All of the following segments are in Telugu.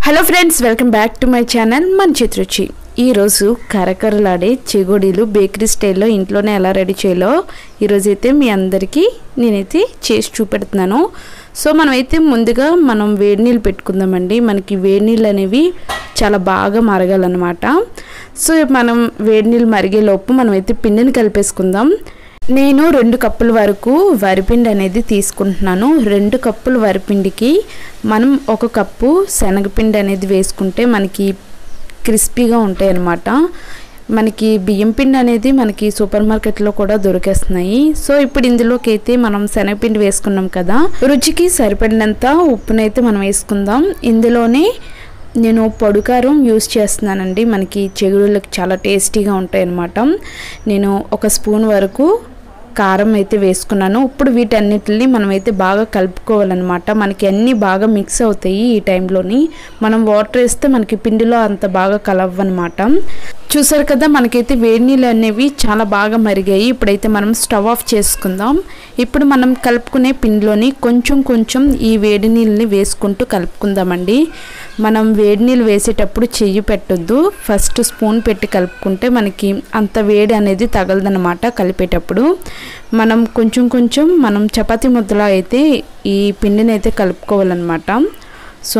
hello friends welcome back to my channel మన చిత్రుచి ఈరోజు కరకరలాడే చెగోడీలు బేకరీ స్టైల్లో ఇంట్లోనే ఎలా రెడీ చేయాలో ఈరోజు అయితే మీ అందరికీ నేనైతే చేసి చూపెడుతున్నాను సో మనమైతే ముందుగా మనం వేడి నీళ్ళు పెట్టుకుందామండి మనకి వేడి నీళ్ళు అనేవి చాలా బాగా మరగాలన్నమాట సో మనం వేడి నీళ్ళు మరిగేలోపు మనమైతే పిండిని కలిపేసుకుందాం నేను రెండు కప్పుల వరకు వరిపిండి అనేది తీసుకుంటున్నాను రెండు కప్పుల వరిపిండికి మనం ఒక కప్పు శనగపిండి అనేది వేసుకుంటే మనకి క్రిస్పీగా ఉంటాయి అన్నమాట మనకి బియ్యం పిండి అనేది మనకి సూపర్ మార్కెట్లో కూడా దొరికేస్తున్నాయి సో ఇప్పుడు ఇందులోకి అయితే మనం శనగపిండి వేసుకున్నాం కదా రుచికి సరిపడినంత ఉప్పునైతే మనం వేసుకుందాం ఇందులోనే నేను పొడికారం యూస్ చేస్తున్నానండి మనకి చెగుడులకు చాలా టేస్టీగా ఉంటాయి అన్నమాట నేను ఒక స్పూన్ వరకు కారం అయితే వేసుకున్నాను ఇప్పుడు వీటన్నిటిని మనమైతే బాగా కలుపుకోవాలన్నమాట మనకి అన్నీ బాగా మిక్స్ అవుతాయి ఈ టైంలోని మనం వాటర్ వేస్తే మనకి పిండిలో అంత బాగా కలవన్నమాట చూసారు కదా మనకైతే వేడి నీళ్ళు అనేవి చాలా బాగా మరిగాయి ఇప్పుడైతే మనం స్టవ్ ఆఫ్ చేసుకుందాం ఇప్పుడు మనం కలుపుకునే పిండిలోని కొంచెం కొంచెం ఈ వేడి నీళ్ళని వేసుకుంటూ కలుపుకుందామండి మనం వేడి నీళ్ళు వేసేటప్పుడు చెయ్యి పెట్టొద్దు ఫస్ట్ స్పూన్ పెట్టి కలుపుకుంటే మనకి అంత వేడి అనేది తగలదనమాట కలిపేటప్పుడు మనం కొంచెం కొంచెం మనం చపాతీ ముద్దలో అయితే ఈ పిండిని అయితే కలుపుకోవాలన్నమాట సో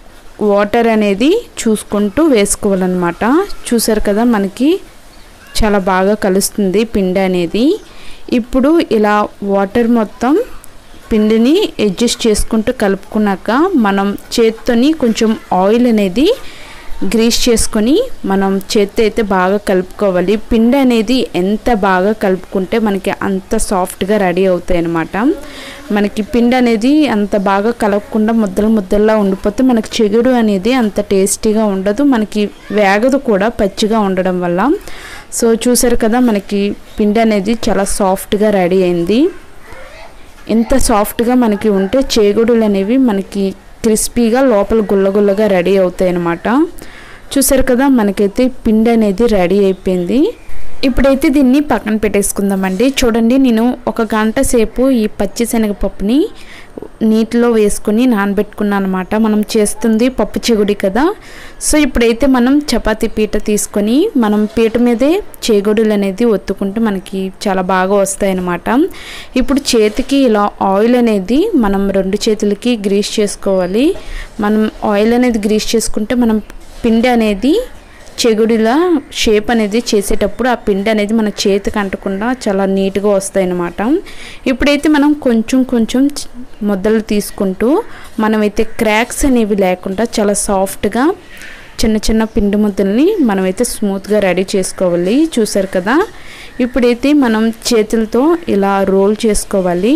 వాటర్ అనేది చూసుకుంటూ వేసుకోవాలన్నమాట చూసారు కదా మనకి చాలా బాగా కలుస్తుంది పిండి అనేది ఇప్పుడు ఇలా వాటర్ మొత్తం పిండిని అడ్జస్ట్ చేసుకుంటూ కలుపుకున్నాక మనం చేత్తోని కొంచెం ఆయిల్ అనేది గ్రీస్ చేసుకొని మనం చేత్తో అయితే బాగా కలుపుకోవాలి పిండి అనేది ఎంత బాగా కలుపుకుంటే మనకి అంత సాఫ్ట్గా రెడీ అవుతాయి అన్నమాట మనకి పిండి అనేది అంత బాగా కలపకుండా ముద్దలు ముద్దల్లా ఉండిపోతే మనకి చెగుడు అనేది అంత టేస్టీగా ఉండదు మనకి వేగదు కూడా పచ్చిగా ఉండడం వల్ల సో చూసారు కదా మనకి పిండి అనేది చాలా సాఫ్ట్గా రెడీ అయింది ఎంత సాఫ్ట్గా మనకి ఉంటే చేగుడులు అనేవి మనకి క్రిస్పీగా లోపల గుల్లగుల్లగా రెడీ అవుతాయి అన్నమాట చూసారు కదా మనకైతే పిండి అనేది రెడీ అయిపోయింది ఇప్పుడైతే దీన్ని పక్కన పెట్టేసుకుందామండి చూడండి నేను ఒక గంట సేపు ఈ పచ్చి శనగపప్పుని నీటిలో వేసుకొని నానబెట్టుకున్నాను అనమాట మనం చేస్తుంది పప్పు చెగుడి కదా సో ఇప్పుడైతే మనం చపాతీ పీట తీసుకొని మనం పీట మీదే చేగుడులు అనేది ఒత్తుకుంటే మనకి చాలా బాగా వస్తాయి అన్నమాట ఇప్పుడు చేతికి ఇలా ఆయిల్ అనేది మనం రెండు చేతులకి గ్రీస్ చేసుకోవాలి మనం ఆయిల్ అనేది గ్రీస్ చేసుకుంటే మనం పిండి అనేది చెగుడిలా షేప్ అనేది చేసేటప్పుడు ఆ పిండి అనేది మన చేతికి అంటకుండా చాలా నీట్గా వస్తాయి అన్నమాట ఇప్పుడైతే మనం కొంచెం కొంచెం ముద్దలు తీసుకుంటూ మనమైతే క్రాక్స్ అనేవి లేకుండా చాలా సాఫ్ట్గా చిన్న చిన్న పిండి ముద్దల్ని మనమైతే స్మూత్గా రెడీ చేసుకోవాలి చూసారు కదా ఇప్పుడైతే మనం చేతులతో ఇలా రోల్ చేసుకోవాలి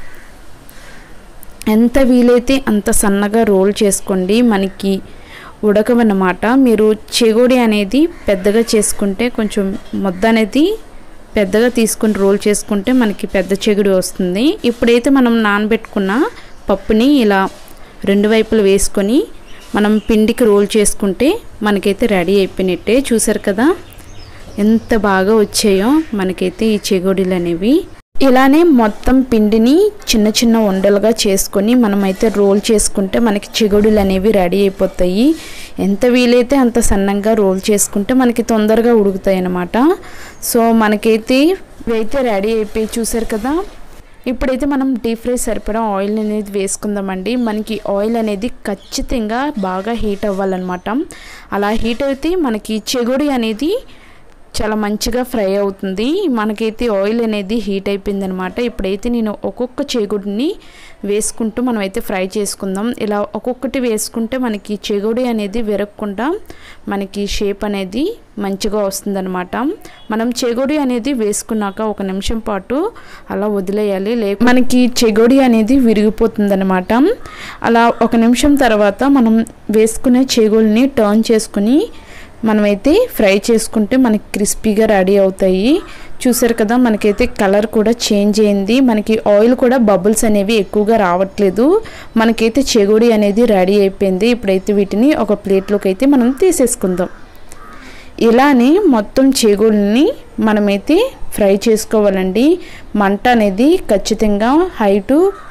ఎంత వీలైతే అంత సన్నగా రోల్ చేసుకోండి మనకి ఉడకవన్నమాట మీరు చెగోడి అనేది పెద్దగా చేసుకుంటే కొంచెం ముద్ద అనేది పెద్దగా తీసుకుని రోల్ చేసుకుంటే మనకి పెద్ద చెగుడు వస్తుంది ఇప్పుడైతే మనం నానబెట్టుకున్న పప్పుని ఇలా రెండు వైపులు వేసుకొని మనం పిండికి రోల్ చేసుకుంటే మనకైతే రెడీ అయిపోయినట్టే చూసారు కదా ఎంత బాగా వచ్చాయో మనకైతే ఈ చెగోడీలు అనేవి ఇలానే మొత్తం పిండిని చిన్న చిన్న ఉండలుగా చేసుకొని మనమైతే రోల్ చేసుకుంటే మనకి చెగుడులు అనేవి రెడీ అయిపోతాయి ఎంత వీలైతే అంత సన్నంగా రోల్ చేసుకుంటే మనకి తొందరగా ఉడుకుతాయి అన్నమాట సో మనకైతే ఇవైతే రెడీ అయిపోయి చూసారు కదా ఇప్పుడైతే మనం డీప్ ఫ్రై సరిపడా ఆయిల్ అనేది వేసుకుందామండి మనకి ఆయిల్ అనేది ఖచ్చితంగా బాగా హీట్ అవ్వాలన్నమాట అలా హీట్ అయితే మనకి చెగుడి అనేది చాలా మంచిగా ఫ్రై అవుతుంది మనకైతే ఆయిల్ అనేది హీట్ అయిపోయింది అనమాట ఇప్పుడైతే నేను ఒక్కొక్క చేగుడిని వేసుకుంటూ మనం అయితే ఫ్రై చేసుకుందాం ఇలా ఒక్కొక్కటి వేసుకుంటే మనకి చెగుడి అనేది విరగకుండా మనకి షేప్ అనేది మంచిగా వస్తుందన్నమాట మనం చెగొడి అనేది వేసుకున్నాక ఒక నిమిషం పాటు అలా వదిలేయాలి లే మనకి చెగొడి అనేది విరిగిపోతుందన్నమాట అలా ఒక నిమిషం తర్వాత మనం వేసుకునే చెగుల్ని టర్న్ చేసుకుని మనమైతే ఫ్రై చేసుకుంటే మనకి క్రిస్పీగా రెడీ అవుతాయి చూసారు కదా మనకైతే కలర్ కూడా చేంజ్ అయింది మనకి ఆయిల్ కూడా బబుల్స్ అనేవి ఎక్కువగా రావట్లేదు మనకైతే చెగుడి అనేది రెడీ అయిపోయింది ఇప్పుడైతే వీటిని ఒక ప్లేట్లోకి అయితే మనం తీసేసుకుందాం ఇలానే మొత్తం చేగుల్ని మనమైతే ఫ్రై చేసుకోవాలండి మంట అనేది ఖచ్చితంగా హై టు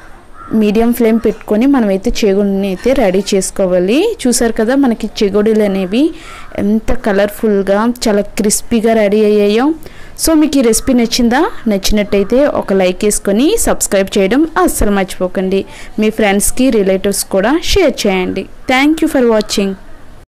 మీడియం ఫ్లేమ్ పెట్టుకొని మనమైతే చెగుడిని అయితే రెడీ చేసుకోవాలి చూసారు కదా మనకి చెగుడులు అనేవి ఎంత కలర్ఫుల్గా చాలా క్రిస్పీగా రెడీ అయ్యాయో సో మీకు ఈ రెసిపీ నచ్చిందా నచ్చినట్టయితే ఒక లైక్ వేసుకొని సబ్స్క్రైబ్ చేయడం అస్సలు మర్చిపోకండి మీ ఫ్రెండ్స్కి రిలేటివ్స్ కూడా షేర్ చేయండి థ్యాంక్ యూ ఫర్ వాచింగ్